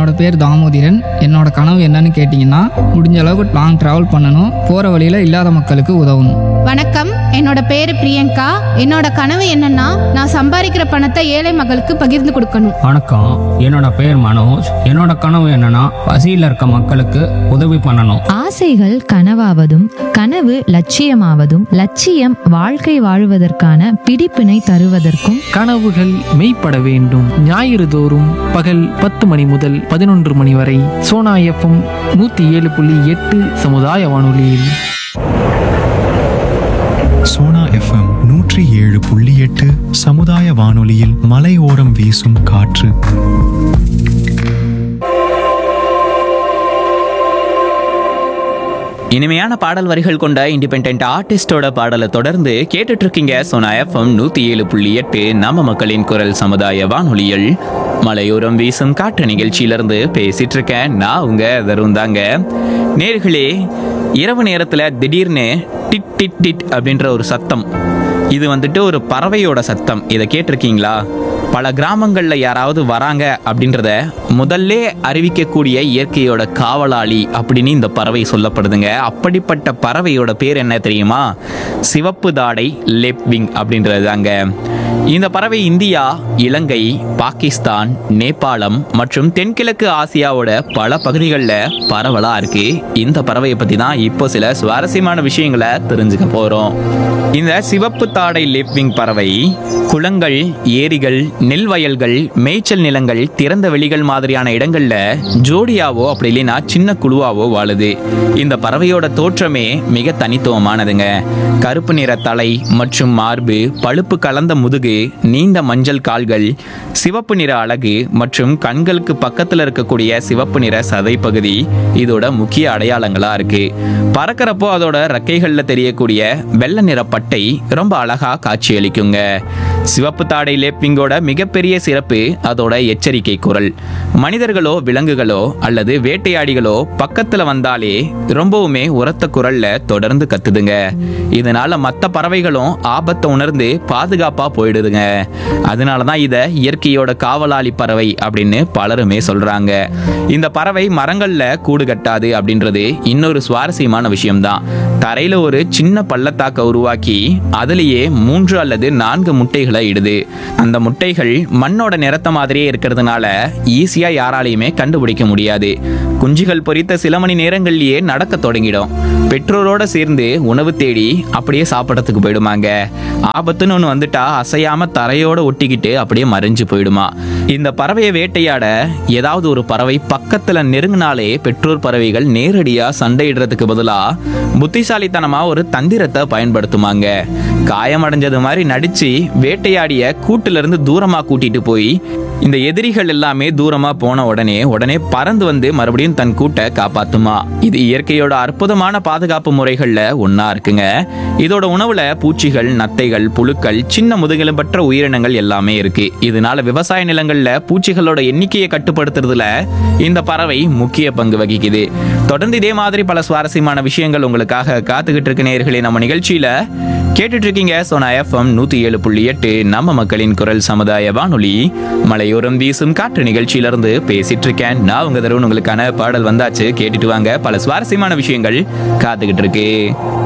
என்னோட பேர் தாமோதிரன் என்னோட கனவு என்னன்னு கேட்டிங்கன்னா முடிஞ்ச அளவுக்கு லாங் ட்ராவல் பண்ணணும் போகிற வழியில் இல்லாத மக்களுக்கு உதவணும் வணக்கம் என்னோட பேரு பிரியங்கா என்னோட கனவு என்னன்னா நான் சம்பாதிக்கிற பணத்தை ஏழை மக்களுக்கு பகிர்ந்து கொடுக்கணும் வணக்கம் என்னோட பேர் மனோஜ் என்னோட கனவு என்னன்னா பசியில் இருக்க மக்களுக்கு உதவி பண்ணணும் ஆசைகள் கனவாவதும் கனவு லட்சியமாவதும் லட்சியம் வாழ்க்கை வாழுவதற்கான பிடிப்பினை தருவதற்கும் கனவுகள் மெய்ப்பட வேண்டும் ஞாயிறு தோறும் பகல் பத்து மணி முதல் பதினொன்று மணி வரை சோனா எஃப்எம் நூற்றி ஏழு புள்ளி எட்டு சமுதாய வானொலியில் சோனா எஃப்எம் நூற்றி ஏழு புள்ளி எட்டு சமுதாய வானொலியில் மலையோரம் வீசும் காற்று இனிமையான பாடல் வரிகள் கொண்ட இண்டிபெண்ட் ஆர்டிஸ்டோட பாடலை தொடர்ந்து கேட்டுட்டு இருக்கீங்க சோனா எஃப்எம் நூத்தி ஏழு புள்ளி எட்டு நம்ம மக்களின் குரல் சமுதாய வானொலியில் மலையோரம் வீசும் காற்று நிகழ்ச்சியிலிருந்து பேசிட்டு இருக்கேன் நான் உங்க தருண் தாங்க நேர்களே இரவு நேரத்துல திடீர்னு டிட் டிட் டிட் அப்படின்ற ஒரு சத்தம் இது வந்துட்டு ஒரு பறவையோட சத்தம் இதை கேட்டிருக்கீங்களா பல கிராமங்களில் யாராவது வராங்க அப்படின்றத முதல்ல அறிவிக்கக்கூடிய இயற்கையோட காவலாளி அப்படின்னு இந்த பறவை சொல்லப்படுதுங்க அப்படிப்பட்ட பறவையோட பேர் என்ன தெரியுமா சிவப்பு தாடை லெப்விங் அப்படின்றது தாங்க இந்த பறவை இந்தியா இலங்கை பாகிஸ்தான் நேபாளம் மற்றும் தென்கிழக்கு ஆசியாவோட பல பகுதிகளில் பரவலா இருக்கு இந்த பறவையை பத்தி தான் இப்போ சில சுவாரஸ்யமான விஷயங்களை தெரிஞ்சுக்க போறோம் இந்த சிவப்பு தாடை லேப்விங் பறவை குளங்கள் ஏரிகள் நெல் வயல்கள் மேய்ச்சல் நிலங்கள் திறந்த வெளிகள் மாதிரியான இடங்கள்ல ஜோடியாவோ அப்படி இல்லைன்னா சின்ன குழுவாவோ வாழுது இந்த பறவையோட தோற்றமே மிக தனித்துவமானதுங்க கருப்பு நிற தலை மற்றும் மார்பு பழுப்பு கலந்த முதுகு நீண்ட மஞ்சள் கால்கள் சிவப்பு நிற அழகு மற்றும் கண்களுக்கு பக்கத்துல இருக்கக்கூடிய சிவப்பு நிற சதை பகுதி இதோட முக்கிய அடையாளங்களா இருக்கு பறக்கிறப்போ அதோட ரெக்கைகள்ல தெரியக்கூடிய வெள்ளை நிற பட்டை ரொம்ப அழகா காட்சியளிக்குங்க சிவப்பு தாடை லேப்பிங்கோட மிகப்பெரிய சிறப்பு அதோட எச்சரிக்கை குரல் மனிதர்களோ விலங்குகளோ அல்லது வேட்டையாடிகளோ பக்கத்துல வந்தாலே ரொம்பவுமே உரத்த குரல்ல தொடர்ந்து கத்துதுங்க இதனால மற்ற பறவைகளும் ஆபத்தை உணர்ந்து பாதுகாப்பா போயிடுதுங்க அதனால தான் இதை இயற்கையோட காவலாளி பறவை அப்படின்னு பலருமே சொல்றாங்க இந்த பறவை மரங்கள்ல கூடு கட்டாது அப்படின்றது இன்னொரு சுவாரஸ்யமான விஷயம்தான் தரையில ஒரு சின்ன பள்ளத்தாக்க உருவாக்கி அதுலேயே மூன்று அல்லது நான்கு முட்டைகளை இடுது அந்த முட்டைகள் மண்ணோட நிறத்த மாதிரியே இருக்கிறதுனால ஈஸியா யாராலையுமே கண்டுபிடிக்க முடியாது குஞ்சுகள் பொரித்த சில மணி நேரங்கள்லயே நடக்க தொடங்கிடும் பெற்றோரோட சேர்ந்து உணவு தேடி அப்படியே சாப்பிடறதுக்கு போயிடுமாங்க ஆபத்துன்னு ஒன்று வந்துட்டா அசையாம தரையோட ஒட்டிக்கிட்டு அப்படியே மறைஞ்சு போயிடுமா இந்த பறவையை வேட்டையாட ஏதாவது ஒரு பறவை பக்கத்துல நெருங்கினாலே பெற்றோர் பறவைகள் நேரடியா சண்டையிடுறதுக்கு பதிலா புத்திசாலித்தனமா ஒரு தந்திரத்தை பயன்படுத்துமாங்க காயமடைஞ்சது மாதிரி நடிச்சு வேட்டையாடிய கூட்டுல இருந்து தூரமா கூட்டிட்டு போய் இந்த எதிரிகள் எல்லாமே தூரமா போன உடனே உடனே பறந்து வந்து மறுபடியும் தன் கூட்டை காப்பாத்துமா இது இயற்கையோட அற்புதமான பாதுகாப்பு முறைகள்ல ஒண்ணா இருக்குங்க இதோட உணவுல பூச்சிகள் நத்தைகள் புழுக்கள் சின்ன முதுகெலும்பற்ற உயிரினங்கள் எல்லாமே இருக்கு இதனால விவசாய நிலங்கள்ல பூச்சிகளோட எண்ணிக்கையை கட்டுப்படுத்துறதுல இந்த பறவை முக்கிய பங்கு வகிக்குது தொடர்ந்து இதே மாதிரி பல சுவாரஸ்யமான விஷயங்கள் உங்களுக்காக காத்துக்கிட்டு இருக்கு நேயர்களே நம்ம நிகழ்ச்சியில கேட்டுட்டு இருக்கீங்க சோனா எஃப்எம் நூத்தி ஏழு புள்ளி எட்டு நம்ம மக்களின் குரல் சமுதாய வானொலி மலையோரம் வீசும் காற்று நிகழ்ச்சியிலிருந்து பேசிட்டு இருக்கேன் நான் உங்க தருண் உங்களுக்கான பாடல் வந்தாச்சு கேட்டுட்டு வாங்க பல சுவாரஸ்யமான விஷயங்கள் காத்துக்கிட்டு இருக்கு